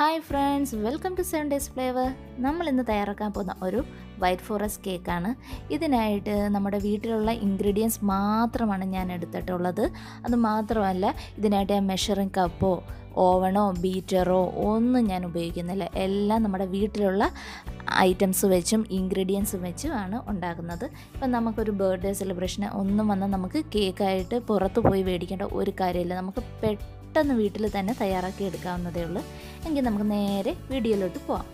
hi friends welcome to seven days flavour നമ്മൾ ഇന്ന് തയ്യാറാക്കാൻ പോകുന്ന ഒരു വൈറ്റ് ഫോറസ്റ്റ് കേക്കാണ് ഇതിനായിട്ട് നമ്മുടെ വീട്ടിലുള്ള ഇൻഗ്രീഡിയൻസ് മാത്രമാണ് ഞാൻ എടുത്തിട്ടുള്ളത് അത് മാത്രമല്ല ഇതിനായിട്ട് മെഷറിംഗ് കപ്പോ ഓവണോ ബീറ്ററോ ഒന്നും ഞാൻ ഉപയോഗിക്കുന്നില്ല എല്ലാം നമ്മുടെ വീട്ടിലുള്ള ഐറ്റംസ് വെച്ചും ഇൻഗ്രീഡിയൻസും വെച്ചും ആണ് ഉണ്ടാക്കുന്നത് ഇപ്പം നമുക്കൊരു ബർത്ത്ഡേ സെലിബ്രേഷന് ഒന്നും വന്നാൽ നമുക്ക് കേക്കായിട്ട് പുറത്ത് പോയി മേടിക്കേണ്ട ഒരു കാര്യമില്ല നമുക്ക് പെട്ടെന്ന് വീട്ടിൽ തന്നെ തയ്യാറാക്കി എടുക്കാവുന്നതേ ഉള്ളൂ എങ്കിൽ നമുക്ക് നേരെ വീഡിയോയിലോട്ട് പോവാം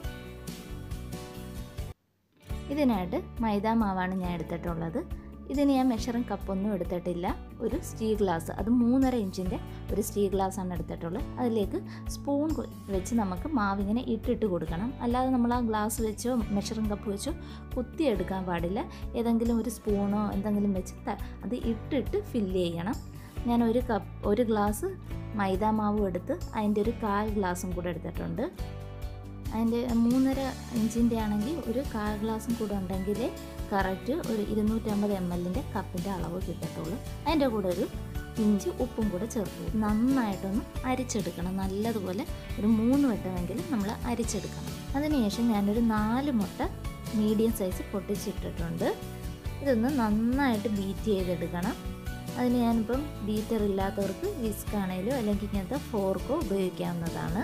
ഇതിനായിട്ട് മൈദാ മാവാണ് ഞാൻ എടുത്തിട്ടുള്ളത് ഇതിന് ഞാൻ മെഷറിംഗ് കപ്പൊന്നും എടുത്തിട്ടില്ല ഒരു സ്റ്റീൽ ഗ്ലാസ് അത് മൂന്നര ഇഞ്ചിൻ്റെ ഒരു സ്റ്റീൽ ഗ്ലാസ്സാണ് എടുത്തിട്ടുള്ളത് അതിലേക്ക് സ്പൂൺ വെച്ച് നമുക്ക് മാവിങ്ങനെ ഇട്ടിട്ട് കൊടുക്കണം അല്ലാതെ നമ്മൾ ആ ഗ്ലാസ് വെച്ചോ മെഷറിംഗ് കപ്പ് വെച്ചോ കുത്തിയെടുക്കാൻ പാടില്ല ഏതെങ്കിലും ഒരു സ്പൂണോ എന്തെങ്കിലും വെച്ച് അത് ഇട്ടിട്ട് ഫില്ല് ചെയ്യണം ഞാൻ ഒരു കപ്പ് ഒരു ഗ്ലാസ് മൈദാ മാവും എടുത്ത് അതിൻ്റെ ഒരു കാൽ ഗ്ലാസും കൂടെ എടുത്തിട്ടുണ്ട് അതിൻ്റെ മൂന്നര ഇഞ്ചിൻ്റെ ആണെങ്കിൽ ഒരു കാൽ ഗ്ലാസും കൂടെ ഉണ്ടെങ്കിൽ കറക്റ്റ് ഒരു ഇരുന്നൂറ്റമ്പത് എം എല്ലിൻ്റെ കപ്പിൻ്റെ അളവ് കിട്ടത്തുള്ളൂ അതിൻ്റെ കൂടെ ഒരു ഇഞ്ച് ഉപ്പും കൂടെ ചേർത്ത് നന്നായിട്ടൊന്ന് അരിച്ചെടുക്കണം നല്ലതുപോലെ ഒരു മൂന്ന് വട്ടമെങ്കിലും നമ്മൾ അരിച്ചെടുക്കണം അതിനുശേഷം ഞാനൊരു നാല് മുട്ട മീഡിയം സൈസ് പൊട്ടിച്ചിട്ടിട്ടുണ്ട് ഇതൊന്ന് നന്നായിട്ട് ബീറ്റ് ചെയ്തെടുക്കണം അതിന് ഞാനിപ്പം ബീറ്റർ ഇല്ലാത്തവർക്ക് വിസ്ക് ആണെങ്കിലും അല്ലെങ്കിൽ ഇങ്ങനത്തെ ഫോർക്കോ ഉപയോഗിക്കാവുന്നതാണ്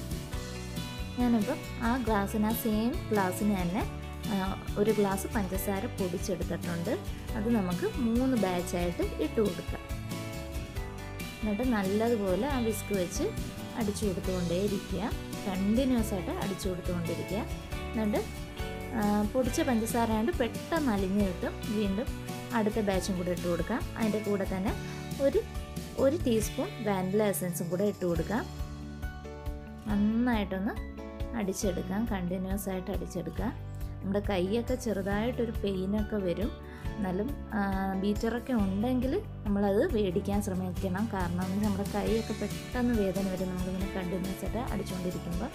ഞാനിപ്പം ആ ഗ്ലാസ്സിന് ആ സെയിം ഗ്ലാസ്സിന് തന്നെ ഒരു ഗ്ലാസ് പഞ്ചസാര പൊടിച്ചെടുത്തിട്ടുണ്ട് അത് നമുക്ക് മൂന്ന് ബാച്ചായിട്ട് ഇട്ട് കൊടുക്കാം എന്നിട്ട് നല്ലതുപോലെ ആ വിസ്ക് വെച്ച് അടിച്ചു കൊടുത്തുകൊണ്ടേ ഇരിക്കുക കണ്ടിന്യൂസ് ആയിട്ട് അടിച്ചു കൊടുത്തുകൊണ്ടിരിക്കുക എന്നിട്ട് പൊടിച്ച പഞ്ചസാര കൊണ്ട് പെട്ടെന്ന് അലിഞ്ഞ് കിട്ടും വീണ്ടും അടുത്ത ബാച്ചും കൂടെ ഇട്ട് കൊടുക്കാം അതിൻ്റെ കൂടെ തന്നെ ഒരു ഒരു ടീസ്പൂൺ വാനില എസൻസും കൂടെ ഇട്ട് കൊടുക്കാം നന്നായിട്ടൊന്ന് അടിച്ചെടുക്കാം കണ്ടിന്യൂസ് ആയിട്ട് അടിച്ചെടുക്കാം നമ്മുടെ കൈയൊക്കെ ചെറുതായിട്ടൊരു പെയിനൊക്കെ വരും എന്നാലും ബീറ്ററൊക്കെ ഉണ്ടെങ്കിൽ നമ്മളത് മേടിക്കാൻ ശ്രമിക്കണം കാരണം നമ്മുടെ കൈയൊക്കെ പെട്ടെന്ന് വേദന വരും നമ്മളിങ്ങനെ കണ്ടിന്യൂസ് ആയിട്ട് അടിച്ചുകൊണ്ടിരിക്കുമ്പോൾ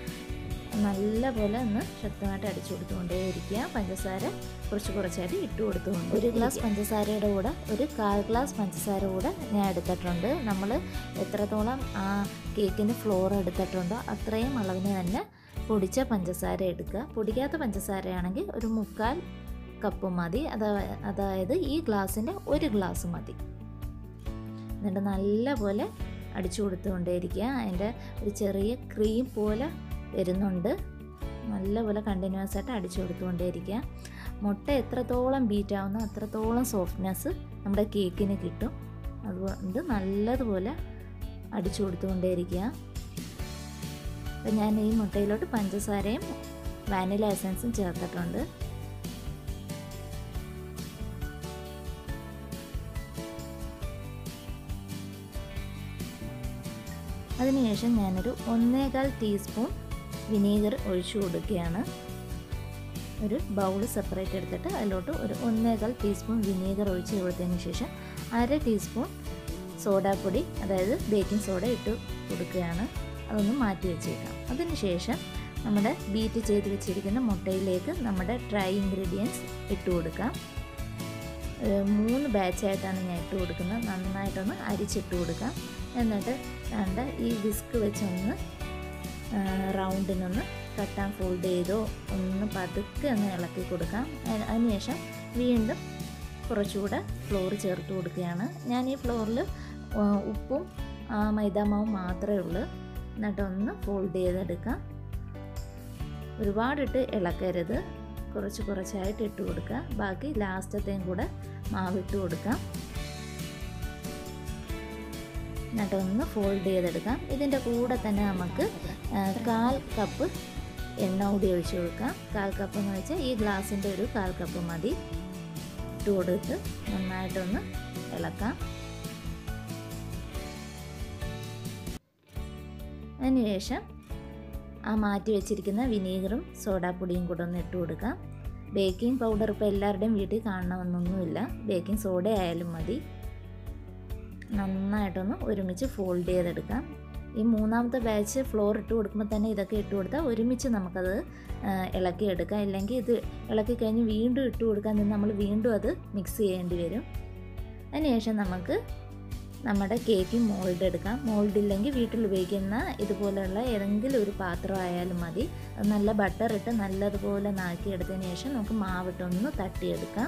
നല്ലപോലെ ഒന്ന് ശക്തമായിട്ട് അടിച്ചു കൊടുത്തുകൊണ്ടേ ഇരിക്കുക പഞ്ചസാര കുറച്ച് കുറച്ചായിട്ട് ഇട്ട് കൊടുത്തുകൊണ്ട് ഒരു ഗ്ലാസ് പഞ്ചസാരയുടെ കൂടെ ഒരു കാൽ ഗ്ലാസ് പഞ്ചസാര കൂടെ ഞാൻ എടുത്തിട്ടുണ്ട് നമ്മൾ എത്രത്തോളം ആ കേക്കിന് ഫ്ലോർ എടുത്തിട്ടുണ്ടോ അത്രയും അളവിന് തന്നെ പൊടിച്ച പഞ്ചസാര എടുക്കുക പൊടിക്കാത്ത പഞ്ചസാരയാണെങ്കിൽ ഒരു മുക്കാൽ കപ്പ് മതി അതായത് ഈ ഗ്ലാസ്സിൻ്റെ ഒരു ഗ്ലാസ് മതി എന്നിട്ട് നല്ലപോലെ അടിച്ചു കൊടുത്തുകൊണ്ടേയിരിക്കുക അതിൻ്റെ ഒരു ചെറിയ ക്രീം പോലെ വരുന്നുണ്ട് നല്ലപോലെ കണ്ടിന്യൂസ് ആയിട്ട് അടിച്ചു കൊടുത്തുകൊണ്ടേയിരിക്കുക മുട്ട എത്രത്തോളം ബീറ്റ് ആവുന്നോ അത്രത്തോളം സോഫ്റ്റ്നെസ് നമ്മുടെ കേക്കിന് കിട്ടും അതുകൊണ്ട് നല്ലതുപോലെ അടിച്ചു കൊടുത്തുകൊണ്ടേയിരിക്കുക അപ്പം ഞാൻ ഈ മുട്ടയിലോട്ട് പഞ്ചസാരയും വാനില എസൻസും ചേർത്തിട്ടുണ്ട് അതിനുശേഷം ഞാനൊരു ഒന്നേകാൽ ടീസ്പൂൺ വിനീഗർ ഒഴിച്ചു കൊടുക്കുകയാണ് ഒരു ബൗൾ സെപ്പറേറ്റ് എടുത്തിട്ട് അതിലോട്ട് ഒരു ഒന്നേകാൽ ടീസ്പൂൺ വിനീഗർ ഒഴിച്ച് കൊടുത്തതിന് ശേഷം അര ടീസ്പൂൺ സോഡാപ്പൊടി അതായത് ബേക്കിംഗ് സോഡ ഇട്ട് കൊടുക്കുകയാണ് അതൊന്ന് മാറ്റി വെച്ചേക്കാം അതിനുശേഷം നമ്മുടെ ബീറ്റ് ചെയ്ത് വെച്ചിരിക്കുന്ന മുട്ടയിലേക്ക് നമ്മുടെ ഡ്രൈ ഇൻഗ്രീഡിയൻസ് ഇട്ട് കൊടുക്കാം മൂന്ന് ബാച്ചായിട്ടാണ് ഞാൻ ഇട്ട് കൊടുക്കുന്നത് നന്നായിട്ടൊന്ന് അരിച്ചിട്ട് കൊടുക്കാം എന്നിട്ട് കണ്ട ഈ വിസ്ക് വെച്ചൊന്ന് റൗണ്ടിനൊന്ന് കട്ടാൻ ഫോൾഡ് ചെയ്തോ ഒന്ന് പതുക്കെ ഒന്ന് ഇളക്കി കൊടുക്കാം അതിനുശേഷം വീണ്ടും കുറച്ചുകൂടെ ഫ്ലോർ ചേർത്ത് കൊടുക്കുകയാണ് ഞാൻ ഈ ഫ്ലോറിൽ ഉപ്പും മൈദാമാവും മാത്രമേ ഉള്ളൂ എന്നിട്ടൊന്ന് ഫോൾഡ് ചെയ്തെടുക്കാം ഒരുപാടിട്ട് ഇളക്കരുത് കുറച്ച് കുറച്ചായിട്ട് ഇട്ട് കൊടുക്കുക ബാക്കി ലാസ്റ്റത്തെയും കൂടെ മാവിട്ട് കൊടുക്കാം എന്നിട്ടൊന്ന് ഫോൾഡ് ചെയ്തെടുക്കാം ഇതിൻ്റെ കൂടെ തന്നെ നമുക്ക് കാൽ കപ്പ് എണ്ണ കൂടി ഒഴിച്ച് കൊടുക്കാം കാൽ കപ്പ് എന്ന് വെച്ചാൽ ഈ ഗ്ലാസിൻ്റെ ഒരു കാൽ കപ്പ് മതി ഇട്ട് കൊടുത്ത് നന്നായിട്ടൊന്ന് ഇളക്കാം അതിനുശേഷം ആ മാറ്റി വെച്ചിരിക്കുന്ന വിനീഗറും സോഡാപ്പൊടിയും കൂടെ ഒന്ന് ഇട്ട് കൊടുക്കാം ബേക്കിംഗ് പൗഡർ ഇപ്പോൾ എല്ലാവരുടെയും വീട്ടിൽ കാണണമെന്നൊന്നുമില്ല ബേക്കിംഗ് സോഡ ആയാലും മതി നന്നായിട്ടൊന്ന് ഒരുമിച്ച് ഫോൾഡ് ചെയ്തെടുക്കാം ഈ മൂന്നാമത്തെ ബാച്ച് ഫ്ലോർ ഇട്ട് കൊടുക്കുമ്പോൾ തന്നെ ഇതൊക്കെ ഇട്ട് കൊടുത്താൽ ഒരുമിച്ച് നമുക്കത് ഇളക്കി എടുക്കാം ഇല്ലെങ്കിൽ ഇത് ഇളക്കി കഴിഞ്ഞ് വീണ്ടും ഇട്ട് കൊടുക്കാൻ നിന്ന് നമ്മൾ വീണ്ടും അത് മിക്സ് ചെയ്യേണ്ടി വരും അതിനുശേഷം നമുക്ക് നമ്മുടെ കേക്ക് മോൾഡ് എടുക്കാം മോൾഡ് ഇല്ലെങ്കിൽ വീട്ടിൽ ഉപയോഗിക്കുന്ന ഇതുപോലെയുള്ള ഏതെങ്കിലും ഒരു പാത്രം ആയാലും മതി അത് നല്ല ബട്ടർ ഇട്ട് നല്ലതുപോലെ നാക്കിയെടുത്തതിന് ശേഷം നമുക്ക് മാവിട്ടൊന്ന് തട്ടിയെടുക്കാം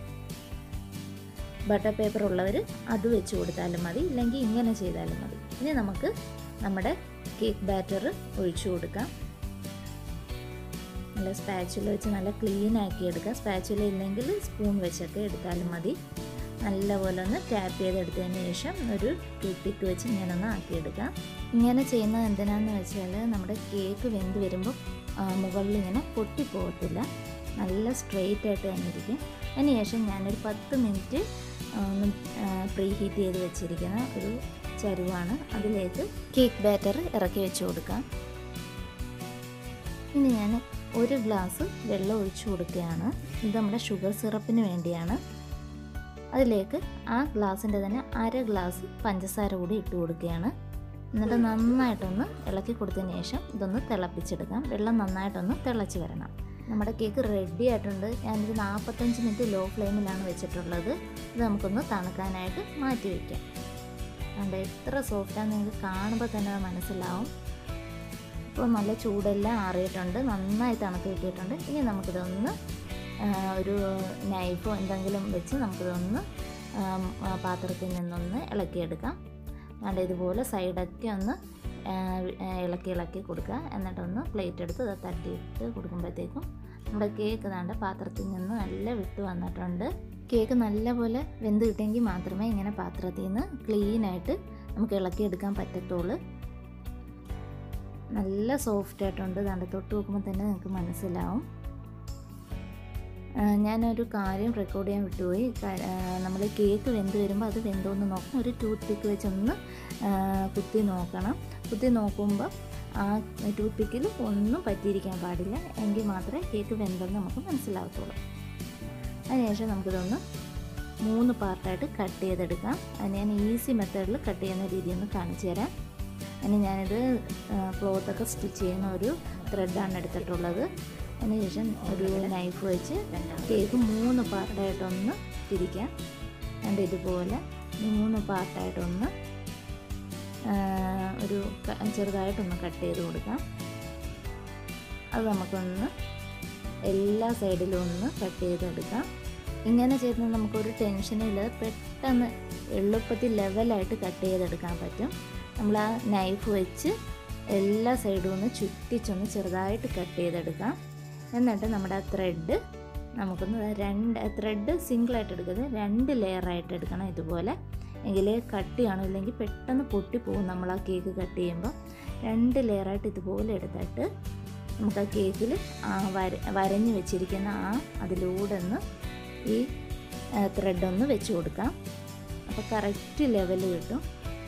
ബട്ടർ പേപ്പർ ഉള്ളവർ അത് വെച്ച് കൊടുത്താലും മതി ഇല്ലെങ്കിൽ ഇങ്ങനെ ചെയ്താലും മതി ഇനി നമുക്ക് നമ്മുടെ കേക്ക് ബാറ്റർ ഒഴിച്ചു കൊടുക്കാം നല്ല സ്പാച്ചുല വെച്ച് നല്ല ക്ലീൻ ആക്കി എടുക്കുക സ്പാച്ചുല ഇല്ലെങ്കിൽ സ്പൂൺ വെച്ചൊക്കെ എടുത്താലും മതി നല്ലപോലെ ഒന്ന് ടാപ്പ് ചെയ്തെടുത്തതിന് ശേഷം ഒരു ടൂത്തിക്ക് വെച്ച് ഇങ്ങനെ ഒന്ന് ആക്കിയെടുക്കാം ഇങ്ങനെ ചെയ്യുന്നത് എന്തിനാന്ന് വെച്ചാൽ നമ്മുടെ കേക്ക് വെന്ത് വരുമ്പോൾ മുകളിൽ ഇങ്ങനെ പൊട്ടിപ്പോകത്തില്ല നല്ല സ്ട്രെയിറ്റ് ആയിട്ട് തന്നെ ഇരിക്കും അതിന് ശേഷം ഞാനൊരു പത്ത് മിനിറ്റ് ഒന്ന് പ്രീ ഹീറ്റ് ചെയ്ത് വെച്ചിരിക്കുന്ന ഒരു ചരുവാണ് അതിലേക്ക് കേക്ക് ബാറ്റർ ഇറക്കി വെച്ച് കൊടുക്കാം ഇനി ഞാൻ ഒരു ഗ്ലാസ് വെള്ളം ഒഴിച്ചു കൊടുക്കുകയാണ് ഇത് നമ്മുടെ ഷുഗർ സിറപ്പിന് വേണ്ടിയാണ് അതിലേക്ക് ആ ഗ്ലാസിൻ്റെ തന്നെ അര ഗ്ലാസ് പഞ്ചസാര കൂടി ഇട്ട് കൊടുക്കുകയാണ് എന്നിട്ട് നന്നായിട്ടൊന്ന് ഇളക്കി കൊടുത്തതിന് ശേഷം ഇതൊന്ന് തിളപ്പിച്ചെടുക്കാം വെള്ളം നന്നായിട്ടൊന്ന് തിളച്ച് വരണം നമ്മുടെ കേക്ക് റെഡി ആയിട്ടുണ്ട് ഞാനൊരു നാൽപ്പത്തഞ്ച് മിനിറ്റ് ലോ ഫ്ലെയിമിലാണ് വെച്ചിട്ടുള്ളത് ഇത് നമുക്കൊന്ന് തണുക്കാനായിട്ട് മാറ്റി വയ്ക്കാം അതുകൊണ്ട് എത്ര സോഫ്റ്റാന്ന് നിങ്ങൾക്ക് കാണുമ്പോൾ തന്നെ മനസ്സിലാവും ഇപ്പോൾ നല്ല ചൂടെല്ലാം ആറിയിട്ടുണ്ട് നന്നായി തണുത്ത് കിട്ടിയിട്ടുണ്ട് ഇനി നമുക്കിതൊന്ന് ഒരു നൈഫോ എന്തെങ്കിലും വെച്ച് നമുക്കിതൊന്ന് പാത്രത്തിൽ നിന്നൊന്ന് ഇളക്കിയെടുക്കാം അതുകൊണ്ട് ഇതുപോലെ സൈഡൊക്കെ ഒന്ന് ഇളക്കി ഇളക്കി കൊടുക്കുക എന്നിട്ടൊന്ന് പ്ലേറ്റ് എടുത്ത് ഇത് തട്ടിയിട്ട് കൊടുക്കുമ്പോഴത്തേക്കും നമ്മുടെ കേക്ക് ദാണ്ട് പാത്രത്തിൽ നിന്ന് നല്ല വിട്ട് വന്നിട്ടുണ്ട് കേക്ക് നല്ലപോലെ വെന്ത് കിട്ടിയെങ്കിൽ മാത്രമേ ഇങ്ങനെ പാത്രത്തിൽ നിന്ന് ക്ലീനായിട്ട് നമുക്ക് ഇളക്കിയെടുക്കാൻ പറ്റത്തുള്ളൂ നല്ല സോഫ്റ്റ് ആയിട്ടുണ്ട് ദാണ്ട് തൊട്ട് നോക്കുമ്പോൾ തന്നെ നിങ്ങൾക്ക് മനസ്സിലാവും ഞാനൊരു കാര്യം റെക്കോർഡ് ചെയ്യാൻ വിട്ടുപോയി നമ്മൾ കേക്ക് വെന്ത് വരുമ്പോൾ അത് വെന്തോന്ന് നോക്കണം ഒരു ടൂത്ത് പിക്ക് വെച്ചൊന്ന് കുത്തി നോക്കണം കുത്തി നോക്കുമ്പോൾ ആ ടൂത്ത് പിക്കിൽ ഒന്നും പറ്റിയിരിക്കാൻ പാടില്ല എങ്കിൽ മാത്രമേ കേക്ക് വെന്തെന്ന് നമുക്ക് മനസ്സിലാവത്തുള്ളൂ അതിനുശേഷം നമുക്കിതൊന്ന് മൂന്ന് പാർട്ടായിട്ട് കട്ട് ചെയ്തെടുക്കാം അത് ഞാൻ ഈസി മെത്തേഡിൽ കട്ട് ചെയ്യുന്ന രീതി ഒന്ന് കാണിച്ചു തരാം അതിന് ഞാനിത് ക്ലോത്തൊക്കെ സ്റ്റിച്ച് ചെയ്യുന്ന ഒരു ത്രെഡാണ് എടുത്തിട്ടുള്ളത് അതിനുശേഷം ഒരു നൈഫ് വെച്ച് കേക്ക് മൂന്ന് പാർട്ടായിട്ടൊന്ന് തിരിക്കാം രണ്ട് ഇതുപോലെ മൂന്ന് പാർട്ടായിട്ടൊന്ന് ഒരു ചെറുതായിട്ടൊന്ന് കട്ട് ചെയ്ത് കൊടുക്കാം അത് നമുക്കൊന്ന് എല്ലാ സൈഡിലും ഒന്ന് കട്ട് ചെയ്തെടുക്കാം ഇങ്ങനെ ചെയ്യുന്നത് നമുക്കൊരു ടെൻഷനില്ലാതെ പെട്ടെന്ന് എളുപ്പത്തിൽ ലെവലായിട്ട് കട്ട് ചെയ്തെടുക്കാൻ പറ്റും നമ്മൾ ആ നൈഫ് വെച്ച് എല്ലാ സൈഡും ഒന്ന് ചുറ്റിച്ചൊന്ന് ചെറുതായിട്ട് കട്ട് ചെയ്തെടുക്കാം എന്നിട്ട് നമ്മുടെ ആ ത്രെഡ് നമുക്കൊന്ന് രണ്ട് ത്രെഡ് സിംഗിളായിട്ട് എടുക്കരുത് രണ്ട് ലെയറായിട്ട് എടുക്കണം ഇതുപോലെ എങ്കിലേ കട്ടിയാണോ ഇല്ലെങ്കിൽ പെട്ടെന്ന് പൊട്ടിപ്പോകും നമ്മൾ ആ കേക്ക് കട്ട് ചെയ്യുമ്പോൾ രണ്ട് ലെയറായിട്ട് ഇതുപോലെ എടുത്തിട്ട് നമുക്ക് ആ കേക്കിൽ ആ വര വരഞ്ഞ് വെച്ചിരിക്കുന്ന ആ അതിലൂടെ ഒന്ന് ഈ ത്രെഡൊന്ന് വെച്ച് കൊടുക്കാം അപ്പോൾ കറക്റ്റ് ലെവൽ കിട്ടും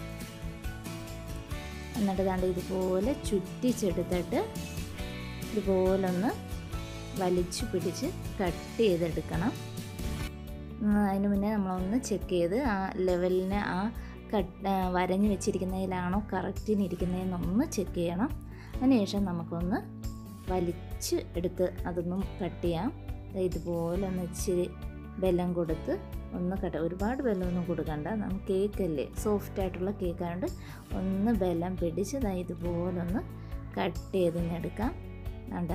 എന്നിട്ട് ദാണ്ട് ഇതുപോലെ ചുറ്റിച്ചെടുത്തിട്ട് ഇതുപോലൊന്ന് വലിച്ചു പിടിച്ച് കട്ട് ചെയ്തെടുക്കണം അതിന് മുന്നേ നമ്മളൊന്ന് ചെക്ക് ചെയ്ത് ആ ലെവലിന് ആ കട്ട് വരഞ്ഞ് വെച്ചിരിക്കുന്നതിലാണോ കറക്റ്റിന് ഇരിക്കുന്നതെന്നൊന്ന് ചെക്ക് ചെയ്യണം അതിനുശേഷം നമുക്കൊന്ന് വലിച്ച് എടുത്ത് അതൊന്നും കട്ട് ചെയ്യാം ഇതുപോലെ ഒന്ന് ഇച്ചിരി ബലം കൊടുത്ത് ഒന്ന് കട്ട് ഒരുപാട് ബലമൊന്നും കൊടുക്കണ്ട നമുക്ക് കേക്കല്ലേ സോഫ്റ്റ് ആയിട്ടുള്ള കേക്കായതുകൊണ്ട് ഒന്ന് ബലം പിടിച്ച് ദാ ഇതുപോലെ ഒന്ന് കട്ട് ചെയ്തിങ്ങെടുക്കാം വേണ്ട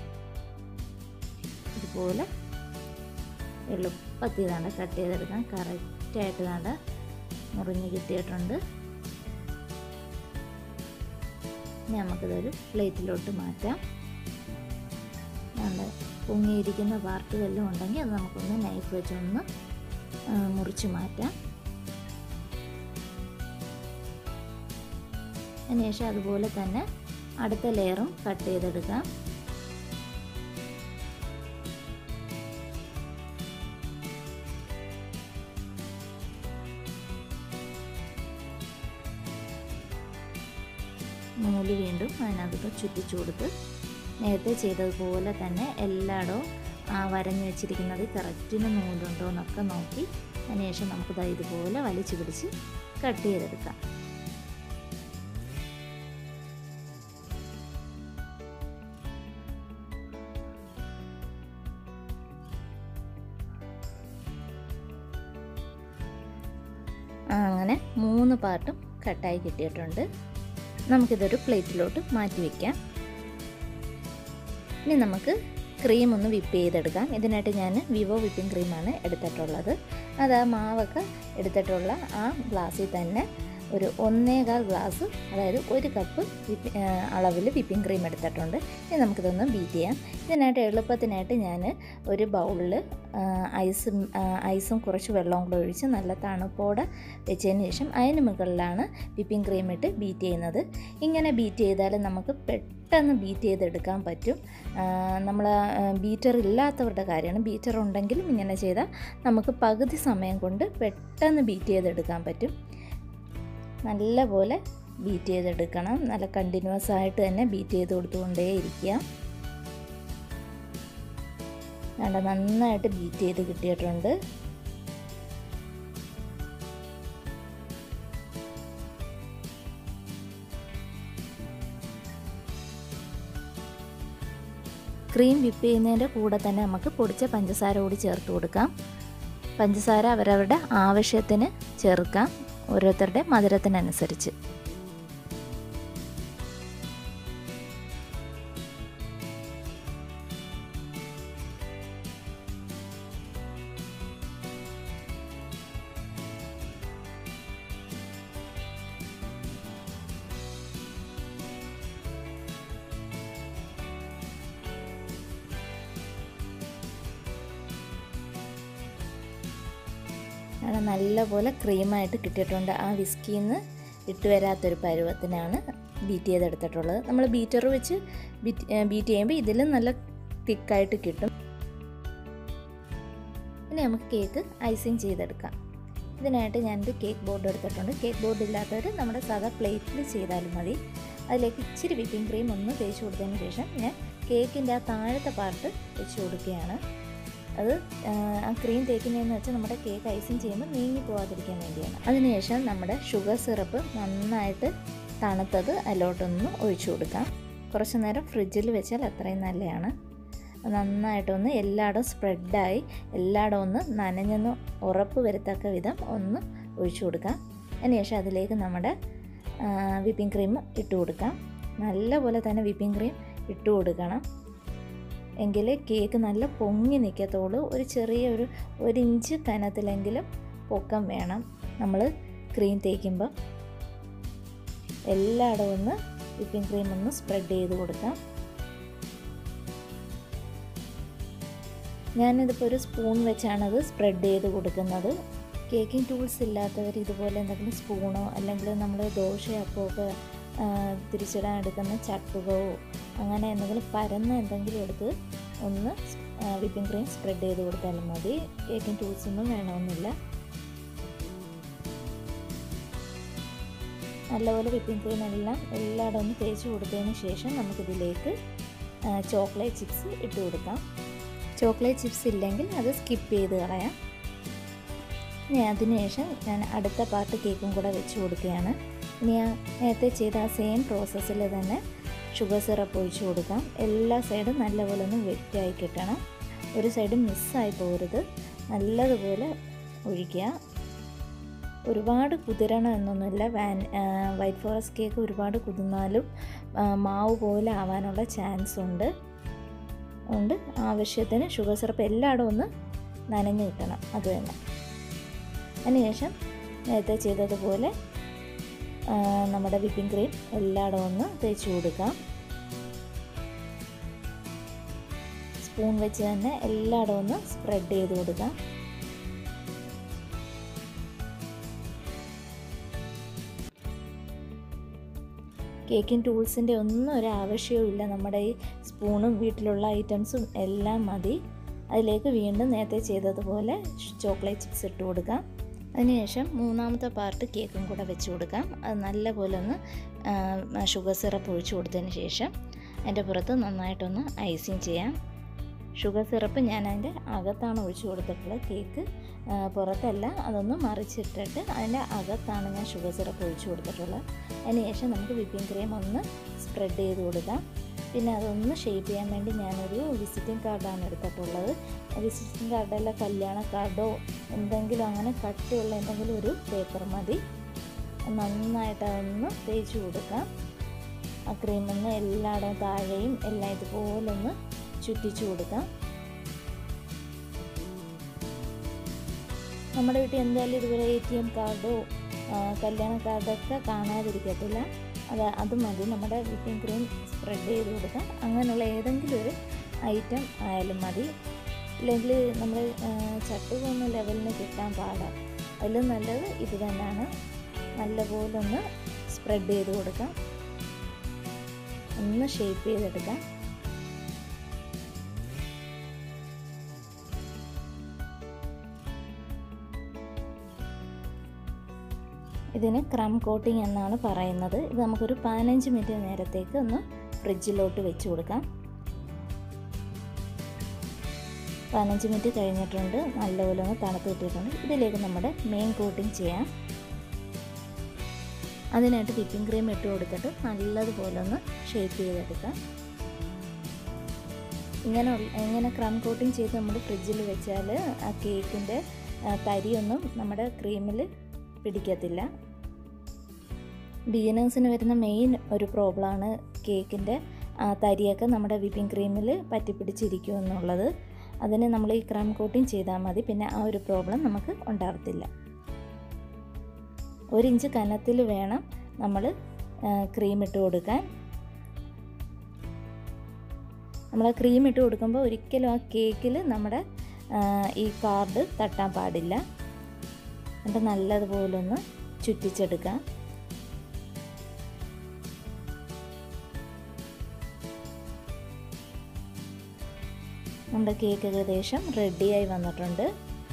ഇതുപോലെ എളുപ്പത്തിൽ വേണ്ട കട്ട് ചെയ്തെടുക്കാം കറക്റ്റായിട്ട് വേണ്ട മുറിഞ്ഞ് കിട്ടിയിട്ടുണ്ട് ഇനി നമുക്കിതൊരു പ്ലേറ്റിലോട്ട് മാറ്റാം വേണ്ട പൊങ്ങിയിരിക്കുന്ന പാർട്ട് വല്ലതും ഉണ്ടെങ്കിൽ അത് നമുക്കൊന്ന് നൈഫ് വെച്ചൊന്ന് മുറിച്ച് മാറ്റാം അതിനുശേഷം അതുപോലെ തന്നെ അടുത്ത ലെയറും കട്ട് ചെയ്തെടുക്കാം നൂല് വീണ്ടും അതിനകത്ത് ചുറ്റിച്ചു കൊടുത്ത് നേരത്തെ ചെയ്തതുപോലെ തന്നെ എല്ലായിടവും ആ വരഞ്ഞു വെച്ചിരിക്കുന്നത് കറക്റ്റിന് നൂലുണ്ടോ എന്നൊക്കെ നോക്കി അതിനുശേഷം നമുക്കിത് ഇതുപോലെ വലിച്ചു പിടിച്ച് കട്ട് ചെയ്തെടുക്കാം അങ്ങനെ മൂന്ന് പാർട്ടും കട്ടായി കിട്ടിയിട്ടുണ്ട് നമുക്കിതൊരു പ്ലേറ്റിലോട്ട് മാറ്റി വയ്ക്കാം ഇനി നമുക്ക് ക്രീം ഒന്ന് വിപ്പ് ചെയ്തെടുക്കാം ഇതിനായിട്ട് ഞാൻ വിവോ വിപ്പിംഗ് ക്രീമാണ് എടുത്തിട്ടുള്ളത് അത് ആ മാവൊക്കെ എടുത്തിട്ടുള്ള ആ ഗ്ലാസ്സിൽ തന്നെ ഒരു ഒന്നേകാൽ ഗ്ലാസ് അതായത് ഒരു കപ്പ് വിപ്പി അളവിൽ വിപ്പിംഗ് ക്രീം എടുത്തിട്ടുണ്ട് ഇനി നമുക്കിതൊന്ന് ബീറ്റ് ചെയ്യാം ഇതിനായിട്ട് എളുപ്പത്തിനായിട്ട് ഞാൻ ഒരു ബൗളിൽ ഐസും ഐസും കുറച്ച് വെള്ളവും കൂടെ ഒഴിച്ച് നല്ല തണുപ്പോടെ വെച്ചതിന് ശേഷം അതിന് മുകളിലാണ് വിപ്പിംഗ് ക്രീം ഇട്ട് ബീറ്റ് ചെയ്യുന്നത് ഇങ്ങനെ ബീറ്റ് ചെയ്താൽ നമുക്ക് പെട്ടെന്ന് ബീറ്റ് ചെയ്തെടുക്കാൻ പറ്റും നമ്മൾ ബീറ്റർ ഇല്ലാത്തവരുടെ കാര്യമാണ് ബീറ്റർ ഉണ്ടെങ്കിലും ഇങ്ങനെ ചെയ്താൽ നമുക്ക് പകുതി സമയം കൊണ്ട് പെട്ടെന്ന് ബീറ്റ് ചെയ്തെടുക്കാൻ പറ്റും നല്ലപോലെ ബീറ്റ് ചെയ്തെടുക്കണം നല്ല കണ്ടിന്യൂസ് ആയിട്ട് തന്നെ ബീറ്റ് ചെയ്ത് കൊടുത്തുകൊണ്ടേ ഇരിക്കുക വേണ്ട നന്നായിട്ട് ബീറ്റ് ചെയ്ത് കിട്ടിയിട്ടുണ്ട് ക്രീം വിപ്പ് ചെയ്യുന്നതിൻ്റെ കൂടെ തന്നെ നമുക്ക് പൊടിച്ച പഞ്ചസാര കൂടി ചേർത്ത് കൊടുക്കാം പഞ്ചസാര അവരവരുടെ ആവശ്യത്തിന് ചേർക്കാം ഓരോരുത്തരുടെ മധുരത്തിനനുസരിച്ച് അങ്ങനെ നല്ലപോലെ ക്രീമായിട്ട് കിട്ടിയിട്ടുണ്ട് ആ വിസ്കിയിൽ നിന്ന് ഇട്ട് വരാത്തൊരു പരുവത്തിനാണ് ബീറ്റ് ചെയ്തെടുത്തിട്ടുള്ളത് നമ്മൾ ബീറ്റർ വെച്ച് ബീറ്റ് ബീറ്റ് ചെയ്യുമ്പോൾ ഇതിലും നല്ല തിക്കായിട്ട് കിട്ടും ഇനി നമുക്ക് കേക്ക് ഐസിങ് ചെയ്തെടുക്കാം ഇതിനായിട്ട് ഞാനൊരു കേക്ക് ബോർഡ് എടുത്തിട്ടുണ്ട് കേക്ക് ബോർഡ് ഇല്ലാത്തവർ നമ്മുടെ സാധാ പ്ലേറ്റിൽ ചെയ്താലും മതി അതിലേക്ക് ഇച്ചിരി വിപ്പിംഗ് ക്രീം ഒന്ന് തേച്ച് കൊടുത്തതിന് ശേഷം ഞാൻ കേക്കിൻ്റെ ആ താഴത്തെ പാർട്ട് വെച്ച് കൊടുക്കുകയാണ് അത് ആ ക്രീം തേക്കുന്നതെന്ന് വെച്ചാൽ നമ്മുടെ കേക്ക് ഐസിങ് ചെയ്യുമ്പോൾ നീങ്ങി പോകാതിരിക്കാൻ വേണ്ടിയാണ് അതിനുശേഷം നമ്മുടെ ഷുഗർ സിറപ്പ് നന്നായിട്ട് തണുത്തത് അതിലോട്ടൊന്ന് ഒഴിച്ചു കൊടുക്കാം കുറച്ച് നേരം ഫ്രിഡ്ജിൽ വെച്ചാൽ അത്രയും നല്ലതാണ് നന്നായിട്ടൊന്ന് എല്ലായിടവും സ്പ്രെഡായി എല്ലായിടവും ഒന്ന് നനഞ്ഞെന്ന് ഉറപ്പ് വരുത്തക്ക വിധം ഒന്ന് ഒഴിച്ചു കൊടുക്കാം അതിനുശേഷം അതിലേക്ക് നമ്മുടെ വിപ്പിംഗ് ക്രീം ഇട്ട് കൊടുക്കാം നല്ലപോലെ തന്നെ വിപ്പിംഗ് ക്രീം ഇട്ട് കൊടുക്കണം എങ്കിൽ കേക്ക് നല്ല പൊങ്ങി നിൽക്കത്തുള്ളൂ ഒരു ചെറിയ ഒരു ഒരു ഇഞ്ച് കനത്തിലെങ്കിലും പൊക്കം വേണം നമ്മൾ ക്രീം തേക്കുമ്പോൾ എല്ലായിടവും ഒന്ന് വിപ്പിംഗ് ക്രീം ഒന്ന് സ്പ്രെഡ് ചെയ്ത് കൊടുക്കാം ഞാനിതിപ്പോൾ ഒരു സ്പൂൺ വെച്ചാണത് സ്പ്രെഡ് ചെയ്ത് കൊടുക്കുന്നത് കേക്കിംഗ് ടൂൾസ് ഇല്ലാത്തവർ ഇതുപോലെ എന്തെങ്കിലും സ്പൂണോ അല്ലെങ്കിൽ നമ്മൾ ദോശയപ്പോ ഒക്കെ തിരിച്ചിടാൻ എടുക്കുന്ന ചട്ടുകോ അങ്ങനെ എന്തെങ്കിലും പരന്ന എന്തെങ്കിലും എടുത്ത് ഒന്ന് വിപ്പിംഗ് ക്രീം സ്പ്രെഡ് ചെയ്ത് കൊടുത്താലും മതി കേക്കിംഗ് ടൂൾസ് ഒന്നും വേണമെന്നില്ല നല്ലപോലെ വിപ്പിംഗ് ക്രീം എല്ലാം എല്ലായിടും ഒന്ന് തേച്ച് കൊടുത്തതിന് ശേഷം നമുക്കിതിലേക്ക് ചോക്ലേറ്റ് ചിപ്സ് ഇട്ട് കൊടുക്കാം ചോക്ലേറ്റ് ചിപ്സ് ഇല്ലെങ്കിൽ അത് സ്കിപ്പ് ചെയ്ത് കളയാം ഇനി അതിനുശേഷം ഞാൻ അടുത്ത പാർട്ട് കേക്കും കൂടെ വെച്ച് കൊടുക്കുകയാണ് ഇനി ആ നേരത്തെ ചെയ്ത ആ സെയിം പ്രോസസ്സിൽ തന്നെ ഷുഗർ സിറപ്പ് ഒഴിച്ച് കൊടുക്കാം എല്ലാ സൈഡും നല്ലപോലെ ഒന്ന് വെറ്റായി കിട്ടണം ഒരു സൈഡ് മിസ്സായി പോകരുത് നല്ലതുപോലെ ഒഴിക്കുക ഒരുപാട് കുതിരണം എന്നൊന്നുമില്ല വാൻ വൈറ്റ് ഫോറസ്റ്റ് കേക്ക് ഒരുപാട് കുതിർന്നാലും മാവ് പോലെ ആവാനുള്ള ചാൻസ് ഉണ്ട് ഉണ്ട് ആവശ്യത്തിന് ഷുഗർ സിറപ്പ് എല്ലായിടും ഒന്ന് നനഞ്ഞ് കിട്ടണം അത് തന്നെ അതിനുശേഷം നേരത്തെ ചെയ്തതുപോലെ നമ്മുടെ വിപ്പിംഗ് ക്രീം എല്ലായിടും ഒന്ന് തേച്ച് കൊടുക്കാം സ്പൂൺ വെച്ച് തന്നെ എല്ലായിടും ഒന്ന് സ്പ്രെഡ് ചെയ്ത് കൊടുക്കാം കേക്കിംഗ് ടൂൾസിൻ്റെ ഒന്നും ഒരു ആവശ്യവും ഇല്ല നമ്മുടെ ഈ സ്പൂണും വീട്ടിലുള്ള ഐറ്റംസും എല്ലാം മതി അതിലേക്ക് വീണ്ടും നേരത്തെ ചെയ്തതുപോലെ ചോക്ലേറ്റ് ചിപ്സ് ഇട്ട് കൊടുക്കാം അതിനുശേഷം മൂന്നാമത്തെ പാർട്ട് കേക്കും കൂടെ വെച്ച് കൊടുക്കാം അത് നല്ലപോലെ ഒന്ന് ഷുഗർ സിറപ്പ് ഒഴിച്ച് കൊടുത്തതിന് ശേഷം അതിൻ്റെ പുറത്ത് നന്നായിട്ടൊന്ന് ഐസിങ് ചെയ്യാം ഷുഗർ സിറപ്പ് ഞാൻ അതിൻ്റെ അകത്താണ് ഒഴിച്ചു കൊടുത്തിട്ടുള്ളത് കേക്ക് പുറത്തല്ല അതൊന്ന് മറിച്ചിട്ടിട്ട് അതിൻ്റെ അകത്താണ് ഞാൻ ഷുഗർ സിറപ്പ് ഒഴിച്ചു കൊടുത്തിട്ടുള്ളത് അതിന് ശേഷം നമുക്ക് വിപ്പിംഗ് ക്രീം ഒന്ന് സ്പ്രെഡ് ചെയ്ത് കൊടുക്കാം പിന്നെ അതൊന്ന് ഷേപ്പ് ചെയ്യാൻ വേണ്ടി ഞാനൊരു വിസിറ്റിംഗ് കാർഡാണ് എടുത്തിട്ടുള്ളത് വിസിറ്റിംഗ് കാർഡല്ല കല്യാണ കാർഡോ എന്തെങ്കിലും അങ്ങനെ കട്ടിയുള്ള എന്തെങ്കിലും ഒരു പേപ്പർ മതി നന്നായിട്ട് അതൊന്ന് തേച്ച് കൊടുക്കാം ആ ക്രീമിൽ നിന്ന് എല്ലായിടവും താഴെയും എല്ലാം ഇതുപോലെ ഒന്ന് ചുറ്റിച്ചു കൊടുക്കാം നമ്മുടെ വീട്ടിൽ എന്തായാലും ഇതുപോലെ എ ടി എം കാർഡോ കല്യാണ കാർഡൊക്കെ കാണാതിരിക്കത്തില്ല അത് അത് മതി നമ്മുടെ വിപ്പിംഗ് ക്രീം സ്പ്രെഡ് ചെയ്ത് കൊടുക്കാം അങ്ങനെയുള്ള ഏതെങ്കിലും ഒരു ഐറ്റം ആയാലും മതി ഇല്ലെങ്കിൽ നമ്മൾ ചട്ട് പോകുന്ന ലെവലിന് കിട്ടാൻ പാടാം അതിലും നല്ലത് ഇത് തന്നെയാണ് നല്ലപോലെ ഒന്ന് സ്പ്രെഡ് ചെയ്ത് കൊടുക്കാം ഒന്ന് ഷേപ്പ് ചെയ്തെടുക്കാം ഇതിന് ക്രം കോട്ടിംഗ് എന്നാണ് പറയുന്നത് ഇത് നമുക്കൊരു പതിനഞ്ച് മിനിറ്റ് നേരത്തേക്ക് ഒന്ന് ഫ്രിഡ്ജിലോട്ട് വെച്ച് കൊടുക്കാം പതിനഞ്ച് മിനിറ്റ് കഴിഞ്ഞിട്ടുണ്ട് നല്ലപോലെ ഒന്ന് തണുത്ത് കിട്ടിയിട്ടുണ്ട് ഇതിലേക്ക് നമ്മുടെ മെയിൻ കോട്ടിംഗ് ചെയ്യാം അതിനായിട്ട് വിപ്പിംഗ് ക്രീം ഇട്ട് കൊടുത്തിട്ട് നല്ലതുപോലെ ഒന്ന് ഷേപ്പ് ചെയ്തെടുക്കാം ഇങ്ങനെ ഇങ്ങനെ ക്രം കോട്ടിംഗ് ചെയ്ത് നമ്മൾ ഫ്രിഡ്ജിൽ വെച്ചാൽ ആ കേക്കിൻ്റെ തരിയൊന്നും നമ്മുടെ ക്രീമിൽ പിടിക്കത്തില്ല ബിഗിനേഴ്സിന് വരുന്ന മെയിൻ ഒരു പ്രോബ്ലമാണ് കേക്കിൻ്റെ തരിയൊക്കെ നമ്മുടെ വിപ്പിംഗ് ക്രീമിൽ പറ്റിപ്പിടിച്ചിരിക്കും എന്നുള്ളത് അതിന് നമ്മൾ ഈ ക്രം കോട്ടിങ് ചെയ്താൽ മതി പിന്നെ ആ ഒരു പ്രോബ്ലം നമുക്ക് ഉണ്ടാകത്തില്ല ഒരു ഇഞ്ച് കനത്തിൽ വേണം നമ്മൾ ക്രീം ഇട്ട് കൊടുക്കാൻ നമ്മൾ ക്രീം ഇട്ട് കൊടുക്കുമ്പോൾ ഒരിക്കലും ആ കേക്കിൽ നമ്മുടെ ഈ കാർഡ് തട്ടാൻ പാടില്ല എന്നിട്ട് നല്ലതുപോലെ ഒന്ന് ചുറ്റിച്ചെടുക്കാം നമ്മുടെ കേക്ക് ഏകദേശം റെഡിയായി വന്നിട്ടുണ്ട്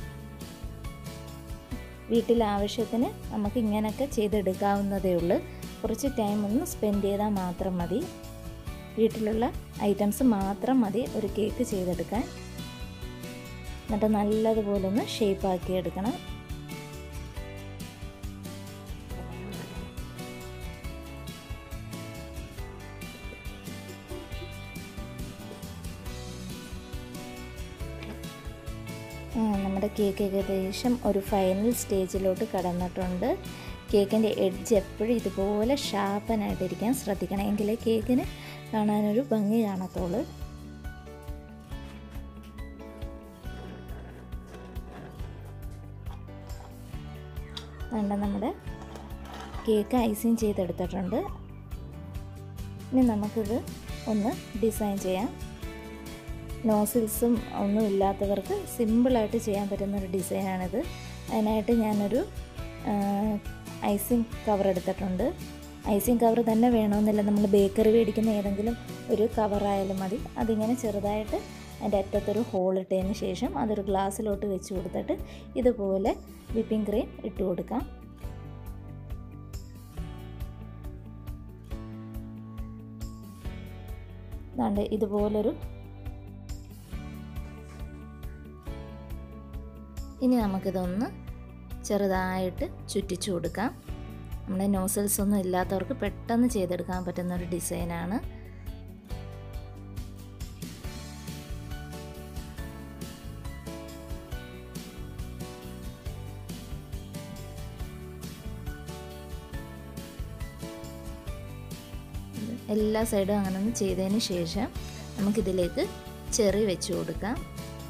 വീട്ടിൽ ആവശ്യത്തിന് നമുക്ക് ഇങ്ങനെയൊക്കെ ചെയ്തെടുക്കാവുന്നതേ ഉള്ളൂ കുറച്ച് ടൈം ഒന്ന് സ്പെൻഡ് ചെയ്താൽ മാത്രം മതി വീട്ടിലുള്ള ഐറ്റംസ് മാത്രം മതി ഒരു കേക്ക് ചെയ്തെടുക്കാൻ എന്നിട്ട് നല്ലതുപോലെ ഒന്ന് ഷേപ്പാക്കി എടുക്കണം നമ്മുടെ കേക്ക് ഏകദേശം ഒരു ഫൈനൽ സ്റ്റേജിലോട്ട് കടന്നിട്ടുണ്ട് കേക്കിൻ്റെ എഡ്ജ് എപ്പോഴും ഇതുപോലെ ഷാർപ്പനായിട്ടിരിക്കാൻ ശ്രദ്ധിക്കണം എങ്കിലേ കേക്കിന് കാണാനൊരു ഭംഗി കാണത്തുള്ളൂ വേണ്ട നമ്മുടെ കേക്ക് ഐസിങ് ചെയ്തെടുത്തിട്ടുണ്ട് ഇനി നമുക്കിത് ഒന്ന് ഡിസൈൻ ചെയ്യാം നോസിൽസും ഒന്നും ഇല്ലാത്തവർക്ക് സിമ്പിളായിട്ട് ചെയ്യാൻ പറ്റുന്ന ഒരു ഡിസൈനാണിത് അതിനായിട്ട് ഞാനൊരു ഐസിങ് കവർ എടുത്തിട്ടുണ്ട് ഐസിങ് കവർ തന്നെ വേണമെന്നില്ല നമ്മൾ ബേക്കറി മേടിക്കുന്ന ഏതെങ്കിലും ഒരു കവറായാലും മതി അതിങ്ങനെ ചെറുതായിട്ട് അതിൻ്റെ അറ്റത്തൊരു ഹോൾ ഇട്ടതിന് ശേഷം അതൊരു ഗ്ലാസ്സിലോട്ട് വെച്ച് കൊടുത്തിട്ട് ഇതുപോലെ വിപ്പിംഗ് ക്രീം ഇട്ട് കൊടുക്കാം ദാണ്ട് ഇതുപോലൊരു ഇനി നമുക്കിതൊന്ന് ചെറുതായിട്ട് ചുറ്റിച്ചു കൊടുക്കാം നമ്മുടെ നോസിൽസ് ഒന്നും ഇല്ലാത്തവർക്ക് പെട്ടെന്ന് ചെയ്തെടുക്കാൻ പറ്റുന്ന ഒരു ഡിസൈനാണ് എല്ലാ സൈഡും അങ്ങനെ ഒന്ന് ചെയ്തതിന് ശേഷം നമുക്കിതിലേക്ക് ചെറി വെച്ച് കൊടുക്കാം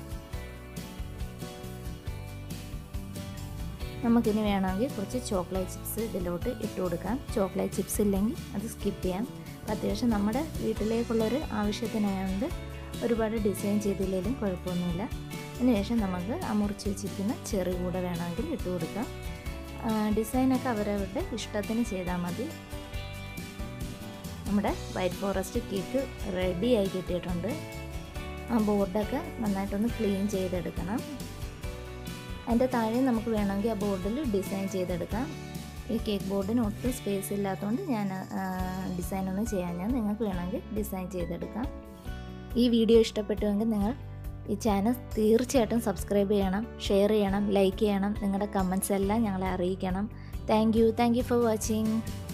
നമുക്കിനി വേണമെങ്കിൽ കുറച്ച് ചോക്ലേറ്റ് ചിപ്സ് ഇതിലോട്ട് ഇട്ട് കൊടുക്കാം ചോക്ലേറ്റ് ചിപ്സ് ഇല്ലെങ്കിൽ അത് സ്കിപ്പ് ചെയ്യാം അത്യാവശ്യം നമ്മുടെ വീട്ടിലേക്കുള്ളൊരു ആവശ്യത്തിനായതുകൊണ്ട് ഒരുപാട് ഡിസൈൻ ചെയ്തില്ലെങ്കിലും കുഴപ്പമൊന്നുമില്ല അതിനുശേഷം നമുക്ക് ആ മുറിച്ച് വെച്ചിരിക്കുന്ന ചെറി കൂടെ വേണമെങ്കിൽ ഇട്ട് കൊടുക്കാം ഡിസൈനൊക്കെ അവരവരുടെ ഇഷ്ടത്തിന് ചെയ്താൽ മതി നമ്മുടെ വൈറ്റ് ഫോറസ്റ്റ് കേക്ക് റെഡിയായി കിട്ടിയിട്ടുണ്ട് ആ ബോർഡൊക്കെ നന്നായിട്ടൊന്ന് ക്ലീൻ ചെയ്തെടുക്കണം അതിൻ്റെ താഴെ നമുക്ക് വേണമെങ്കിൽ ആ ബോർഡിൽ ഡിസൈൻ ചെയ്തെടുക്കാം ഈ കേക്ക് ബോർഡിന് ഒട്ടും സ്പേസ് ഇല്ലാത്തതുകൊണ്ട് ഞാൻ ഡിസൈനൊന്നും ചെയ്യാൻ ഞാൻ നിങ്ങൾക്ക് വേണമെങ്കിൽ ഡിസൈൻ ചെയ്തെടുക്കാം ഈ വീഡിയോ ഇഷ്ടപ്പെട്ടുവെങ്കിൽ നിങ്ങൾ ഈ ചാനൽ തീർച്ചയായിട്ടും സബ്സ്ക്രൈബ് ചെയ്യണം ഷെയർ ചെയ്യണം ലൈക്ക് ചെയ്യണം നിങ്ങളുടെ കമൻസ് എല്ലാം ഞങ്ങളെ അറിയിക്കണം thank you thank you for watching